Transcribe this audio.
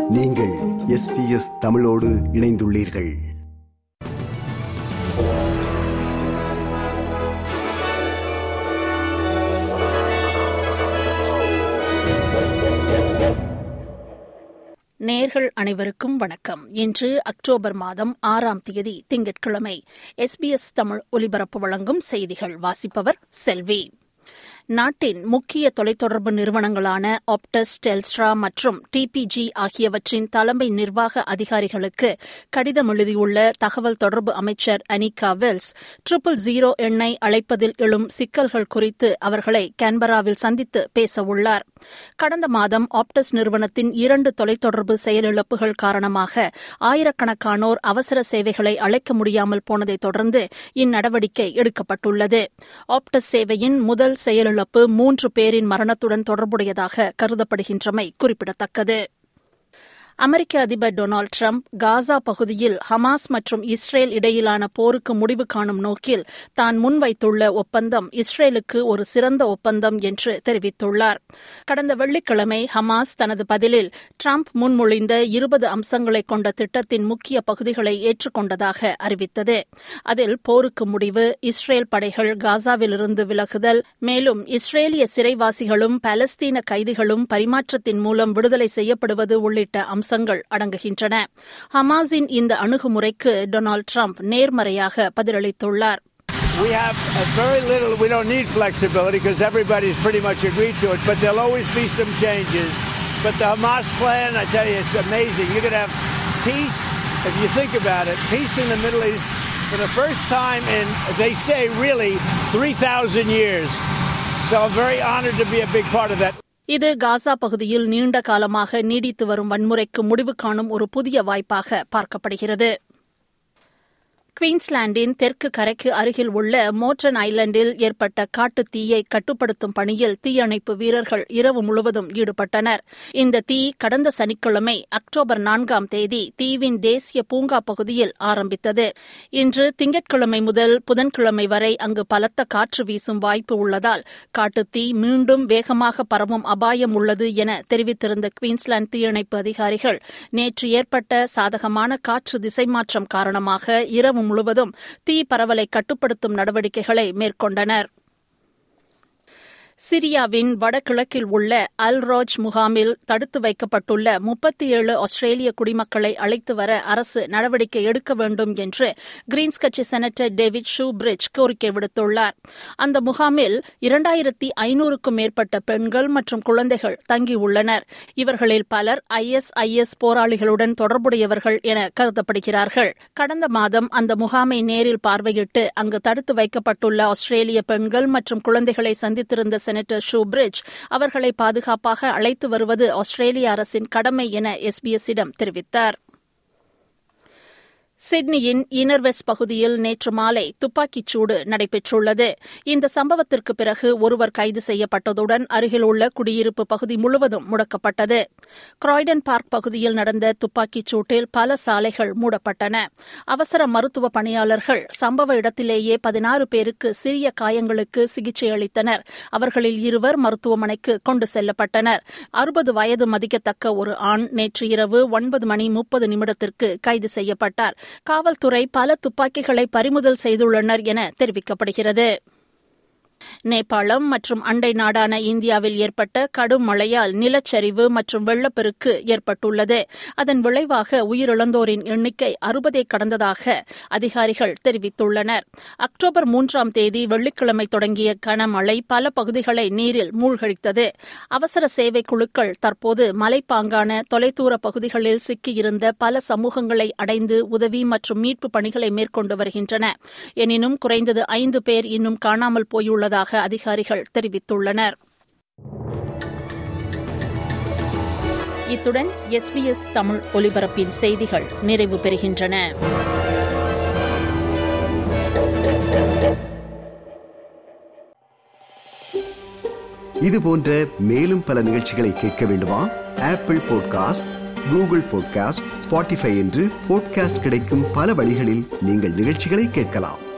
நீங்கள் எஸ்பிஎஸ் தமிழோடு இணைந்துள்ளீர்கள் நேர்கள் அனைவருக்கும் வணக்கம் இன்று அக்டோபர் மாதம் ஆறாம் தேதி திங்கட்கிழமை எஸ்பிஎஸ் தமிழ் ஒலிபரப்பு வழங்கும் செய்திகள் வாசிப்பவர் செல்வி நாட்டின் முக்கிய தொலைத்தொடர்பு நிறுவனங்களான ஆப்டஸ் டெல்ஸ்ட்ரா மற்றும் டிபிஜி ஆகியவற்றின் தலைமை நிர்வாக அதிகாரிகளுக்கு கடிதம் எழுதியுள்ள தகவல் தொடர்பு அமைச்சர் அனிகா வெல்ஸ் ட்ரிபிள் ஜீரோ எண்ணை அழைப்பதில் எழும் சிக்கல்கள் குறித்து அவர்களை கேன்பராவில் சந்தித்து பேசவுள்ளார் கடந்த மாதம் ஆப்டஸ் நிறுவனத்தின் இரண்டு தொலைத்தொடர்பு செயலிழப்புகள் காரணமாக ஆயிரக்கணக்கானோர் அவசர சேவைகளை அழைக்க முடியாமல் போனதைத் தொடர்ந்து இந்நடவடிக்கை எடுக்கப்பட்டுள்ளது ஆப்டஸ் சேவையின் முதல் செயலிழப்பு மூன்று பேரின் மரணத்துடன் தொடர்புடையதாக கருதப்படுகின்றமை குறிப்பிடத்தக்கது அமெரிக்க அதிபர் டொனால்டு டிரம்ப் காசா பகுதியில் ஹமாஸ் மற்றும் இஸ்ரேல் இடையிலான போருக்கு முடிவு காணும் நோக்கில் தான் முன்வைத்துள்ள ஒப்பந்தம் இஸ்ரேலுக்கு ஒரு சிறந்த ஒப்பந்தம் என்று தெரிவித்துள்ளார் கடந்த வெள்ளிக்கிழமை ஹமாஸ் தனது பதிலில் டிரம்ப் முன்மொழிந்த இருபது அம்சங்களை கொண்ட திட்டத்தின் முக்கிய பகுதிகளை ஏற்றுக்கொண்டதாக அறிவித்தது அதில் போருக்கு முடிவு இஸ்ரேல் படைகள் காசாவிலிருந்து விலகுதல் மேலும் இஸ்ரேலிய சிறைவாசிகளும் பாலஸ்தீன கைதிகளும் பரிமாற்றத்தின் மூலம் விடுதலை செய்யப்படுவது உள்ளிட்ட அம்சங்கள் அம்சங்கள் அடங்குகின்றன ஹமாஸின் இந்த அணுகுமுறைக்கு டொனால்டு டிரம்ப் நேர்மறையாக பதிலளித்துள்ளார் We have a very little, we don't need flexibility because everybody's pretty much agreed to it, but there'll always be some changes. But the Hamas plan, I tell you, it's amazing. You're going to have peace, if you think about it, peace in the Middle East for the first time in, they say, really, 3,000 years. So I'm very honored to be a big part of that. இது காசா பகுதியில் நீண்ட காலமாக நீடித்து வரும் வன்முறைக்கு முடிவு காணும் ஒரு புதிய வாய்ப்பாக பார்க்கப்படுகிறது குவீன்ஸ்லாண்டின் தெற்கு கரைக்கு அருகில் உள்ள மோட்டன் ஐலண்டில் ஏற்பட்ட காட்டுத் தீயை கட்டுப்படுத்தும் பணியில் தீயணைப்பு வீரர்கள் இரவு முழுவதும் ஈடுபட்டனர் இந்த தீ கடந்த சனிக்கிழமை அக்டோபர் நான்காம் தேதி தீவின் தேசிய பூங்கா பகுதியில் ஆரம்பித்தது இன்று திங்கட்கிழமை முதல் புதன்கிழமை வரை அங்கு பலத்த காற்று வீசும் வாய்ப்பு உள்ளதால் காட்டுத்தீ மீண்டும் வேகமாக பரவும் அபாயம் உள்ளது என தெரிவித்திருந்த குவீன்ஸ்லாந்து தீயணைப்பு அதிகாரிகள் நேற்று ஏற்பட்ட சாதகமான காற்று திசைமாற்றம் காரணமாக இரவு முழுவதும் தீ பரவலை கட்டுப்படுத்தும் நடவடிக்கைகளை மேற்கொண்டனர் சிரியாவின் வடகிழக்கில் உள்ள அல்ரோஜ் முகாமில் தடுத்து வைக்கப்பட்டுள்ள முப்பத்தி ஏழு ஆஸ்திரேலிய குடிமக்களை அழைத்து வர அரசு நடவடிக்கை எடுக்க வேண்டும் என்று கிரீன்ஸ் கட்சி செனட்டர் டேவிட் ஷூ பிரிட்ஜ் கோரிக்கை விடுத்துள்ளார் அந்த முகாமில் இரண்டாயிரத்தி ஐநூறுக்கும் மேற்பட்ட பெண்கள் மற்றும் குழந்தைகள் தங்கியுள்ளனர் இவர்களில் பலர் ஐஎஸ்ஐஎஸ் போராளிகளுடன் தொடர்புடையவர்கள் என கருதப்படுகிறார்கள் கடந்த மாதம் அந்த முகாமை நேரில் பார்வையிட்டு அங்கு தடுத்து வைக்கப்பட்டுள்ள ஆஸ்திரேலிய பெண்கள் மற்றும் குழந்தைகளை சந்தித்திருந்த செனட்டர் ஷூ பிரிட்ஜ் அவர்களை பாதுகாப்பாக அழைத்து வருவது ஆஸ்திரேலிய அரசின் கடமை என எஸ்பிஎஸ்ஸிடம் தெரிவித்தார் சிட்னியின் இனர்வெஸ்ட் பகுதியில் நேற்று மாலை துப்பாக்கிச் சூடு நடைபெற்றுள்ளது இந்த சம்பவத்திற்கு பிறகு ஒருவர் கைது செய்யப்பட்டதுடன் அருகில் உள்ள குடியிருப்பு பகுதி முழுவதும் முடக்கப்பட்டது கிராய்டன் பார்க் பகுதியில் நடந்த துப்பாக்கிச் சூட்டில் பல சாலைகள் மூடப்பட்டன அவசர மருத்துவ பணியாளர்கள் சம்பவ இடத்திலேயே பதினாறு பேருக்கு சிறிய காயங்களுக்கு சிகிச்சை அளித்தனர் அவர்களில் இருவர் மருத்துவமனைக்கு கொண்டு செல்லப்பட்டனர் அறுபது வயது மதிக்கத்தக்க ஒரு ஆண் நேற்று இரவு ஒன்பது மணி முப்பது நிமிடத்திற்கு கைது செய்யப்பட்டார் காவல்துறை பல துப்பாக்கிகளை பறிமுதல் செய்துள்ளனர் என தெரிவிக்கப்படுகிறது நேபாளம் மற்றும் அண்டை நாடான இந்தியாவில் ஏற்பட்ட கடும் மழையால் நிலச்சரிவு மற்றும் வெள்ளப்பெருக்கு ஏற்பட்டுள்ளது அதன் விளைவாக உயிரிழந்தோரின் எண்ணிக்கை அறுபதை கடந்ததாக அதிகாரிகள் தெரிவித்துள்ளனர் அக்டோபர் மூன்றாம் தேதி வெள்ளிக்கிழமை தொடங்கிய கனமழை பல பகுதிகளை நீரில் மூழ்கடித்தது அவசர சேவை குழுக்கள் தற்போது மலைப்பாங்கான தொலைதூர பகுதிகளில் சிக்கியிருந்த பல சமூகங்களை அடைந்து உதவி மற்றும் மீட்பு பணிகளை மேற்கொண்டு வருகின்றன எனினும் குறைந்தது ஐந்து பேர் இன்னும் காணாமல் போயுள்ளது உள்ளதாக அதிகாரிகள் தெரிவித்துள்ளனர் இத்துடன் எஸ்பிஎஸ் தமிழ் ஒலிபரப்பின் செய்திகள் நிறைவு பெறுகின்றன இது போன்ற மேலும் பல நிகழ்ச்சிகளை கேட்க வேண்டுமா Apple podcast Google podcast Spotify என்று பாட்காஸ்ட் கிடைக்கும் பல வழிகளில் நீங்கள் நிகழ்ச்சிகளை கேட்கலாம்